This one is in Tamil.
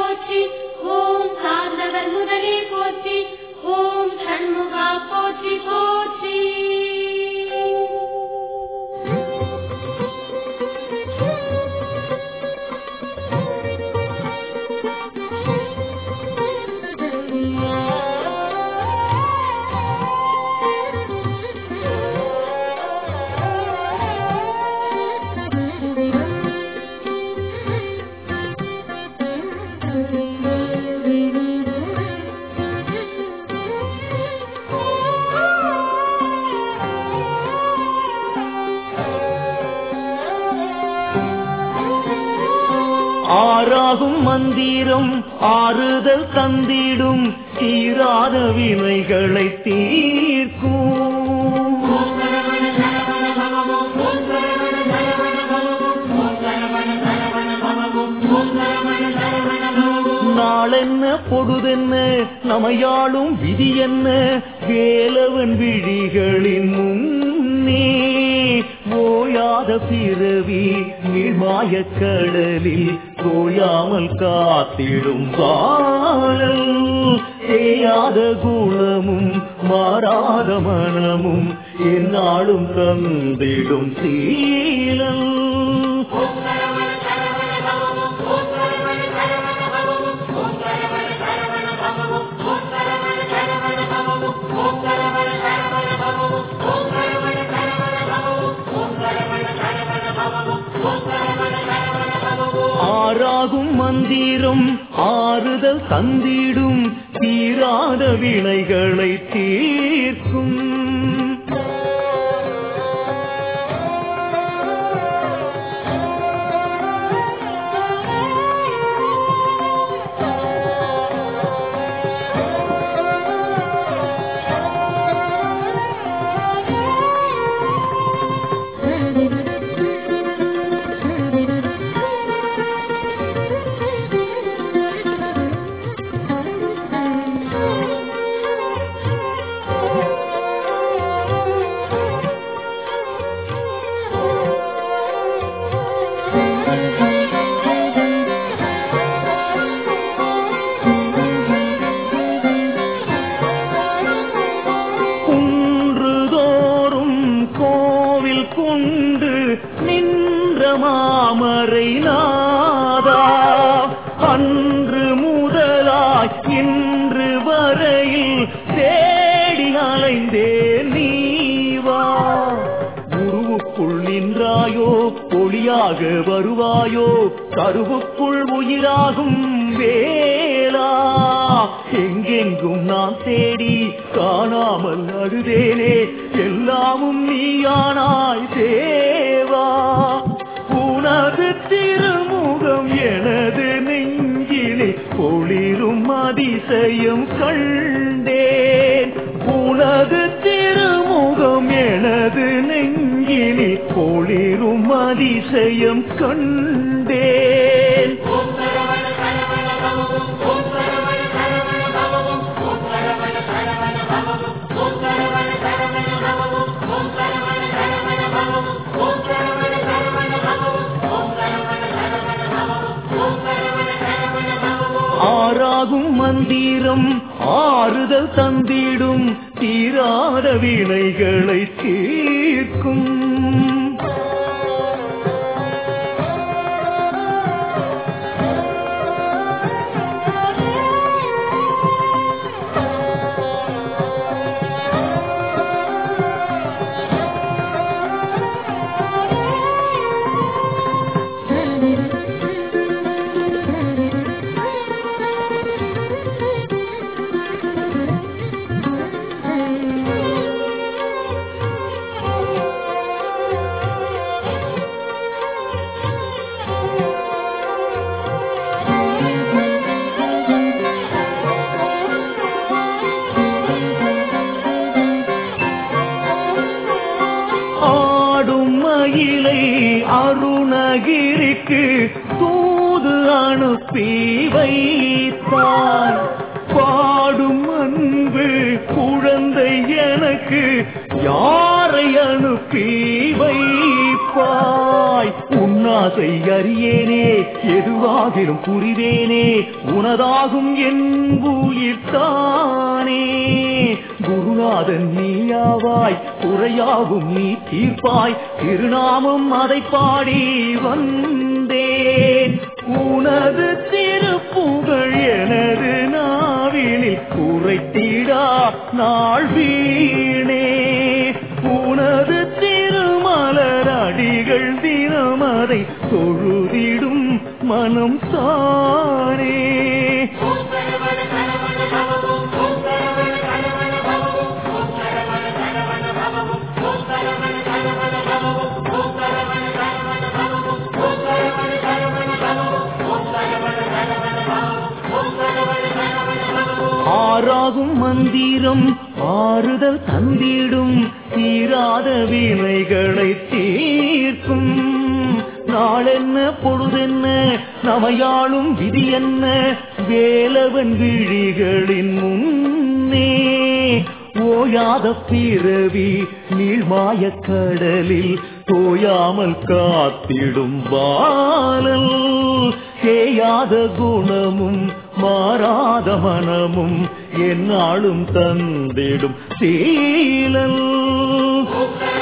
போற்றி ஓம் சார்ந்தவர் முதலே போற்றி ஓம் சண்முகா போற்றி போற்றி ஆறாகும் மந்திரம் ஆறுதல் தந்திடும் தீராத வினைகளை தீர்க்கும் நாளென்ன பொழுதென்ன நமையாளும் விதி என்ன வேலவன் விழிகளின் முன்னே ஓயாத பிறவி நீழ்மாய கடலில் தோயாமல் காத்திடும் பாடல் தேயாத குணமும் மாறாத மனமும் என்னாலும் தந்திடும் சீலல் ஆறாகும் மந்திரம் ஆறுதல் தந்திடும் தீராத வினைகளை தீர்க்கும் குன்றுதோறும் கோவில் கொண்டு நின்ற மாமரை நாதா அன்று முதலாய் இன்று வரையில் தேடி அலைந்தேன் நீவா குருவுக்குள் நின்றாயோ ஒளியாக வருவாயோ கருவுக்குள் உயிராகும் வேளா எங்கெங்கும் நான் தேடி காணாமல் அழுதேனே எல்லாமும் நீயானாய் தேவா உனது திருமுகம் எனது நெஞ்சிலே ஒளிரும் அதிசயம் கண்டேன் உனது திருமுகம் எனது நெஞ்சிலே ஒளிரும் அதிசயம் கண்டேன் ஆறாகும் மந்திரம் ஆறுதல் தந்திடும் தீராத வினைகளை தீர்க்கும் ஆடும் மயிலை அருணகிரிக்கு தூது அனுப்பி வைத்தார் பாடும் அன்பு குழந்தை எனக்கு யாரை அனுப்பி வைப்பாய் உன்னை உனாசை அறியேனே எதுவாகிலும் புரிவேனே உனதாகும் என் உயிர்த்தானே குருநாதன் நீயாவாய் குறையாகும் நீ தீர்ப்பாய் திருநாமம் அதை பாடி வந்தேன் உனது திருப்புகழ் எனது நாவினில் குறைத்திடா நாள் வீணே உனது திருமலர் அடிகள் தினமதை தொழுதிடும் மனம் தானே ஆறாகும் மந்திரம் ஆறுதல் தந்திடும் தீராத வினைகளை தீர்க்கும் நாளென்ன பொழுதென்ன நமையாளும் விதி என்ன வேலவன் விழிகளின் முன்னே ஓயாத பிறவி நீள்மாய கடலில் தோயாமல் காத்திடும் பாலல் கேயாத குணமும் மாறாத மனமும் என்னாலும் தந்திடும் சீலல் ஓம்